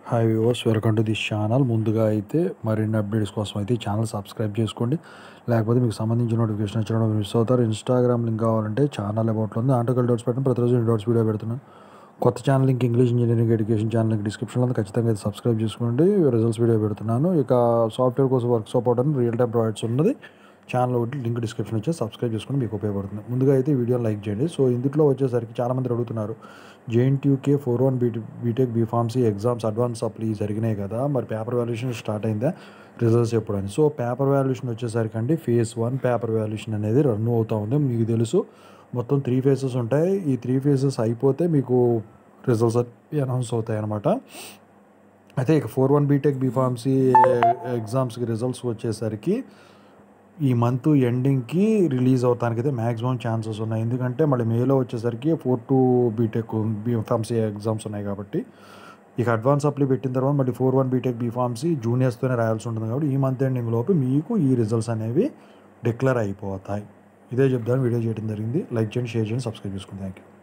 hi viewers welcome to this channel ముందుగా అయితే మరిన్ని అప్డేట్స్ కోసం అయితే ఈ ఛానల్ సబ్స్క్రైబ్ చేసుకోండి లేకపోతే మీకు సంబంధించిన నోటిఫికేషన్ వచ్చినప్పుడు మిస్ అవుతారు ఇన్స్టాగ్రామ్ లింక్ కావాలంటే ఛానల్ అబౌట్లో ఉంది ఆర్టికల్ డౌట్స్ పెట్టిన ప్రతిరోజు డౌట్స్ వీడియో పెడుతున్నాను కొత్త channel link English engineering education channel link డిస్క్రిప్షన్లో ఉంది ఖచ్చితంగా అయితే సబ్స్క్రైబ్ చేసుకోండి రిజల్ట్స్ వీడియో పెడుతున్నాను ఇక సాఫ్ట్వేర్ కోసం వర్క్ సపోర్ట్ అని రియల్ టైం ప్రొవైడ్స్ ఉన్నది ఛానల్ ఒకటి లింక్ డిస్క్రిప్షన్ వచ్చి సబ్స్క్రైబ్ చేసుకుని మీకు ఉపయోగపడుతుంది ముందుగా అయితే ఈ వీడియోని లైక్ చేయండి సో ఇందులో వచ్చేసరికి చాలామంది అడుగుతున్నారు JNTUK four one BT B Tech B Pharmacy exams advance apply జరిగినాయి కదా మరి పేపర్ వాల్యుయేషన్ స్టార్ట్ అయిందా రిజల్ట్స్ ఎప్పుడు అని సో పేపర్ వాల్యుయేషన్ వచ్చేసరికి అండి ఫేజ్ వన్ పేపర్ వాల్యుయేషన్ అనేది రన్ అవుతూ ఉంది మీకు తెలుసు మొత్తం త్రీ ఫేజెస్ ఉంటాయి ఈ త్రీ ఫేజెస్ అయిపోతే మీకు రిజల్ట్స్ అనౌన్స్ అవుతాయి అనమాట అయితే ఇక ఫోర్ వన్ బీటెక్ బీఫార్మసీ ఎగ్జామ్స్కి రిజల్ట్స్ వచ్చేసరికి ఈ మంత్ ఎండింగ్కి రిలీజ్ అవడానికి అయితే మ్యాక్సిమం ఛాన్సెస్ ఉన్నాయి ఎందుకంటే మళ్ళీ మేలో వచ్చేసరికి four two B Tech B Pharmacy exams ఉన్నాయి కాబట్టి ఇక అడ్వాన్స్ అప్లై పెట్టిన తర్వాత మళ్ళీ ఫోర్ వన్ బీటెక్ బీఫార్మసీ జూనియర్స్తోనే రాయాల్సి ఉంటుంది కాబట్టి ఈ మంత్ ఎండింగ్ లోపు మీకు ఈ రిజల్ట్స్ అనేవి డిక్లేర్ అయిపోతాయి ఇదే చెప్తాను వీడియో చేయడం జరిగింది లైక్ చేయండి షేర్ చేయండి సబ్స్క్రైబ్ చేసుకోండి థ్యాంక్ యూ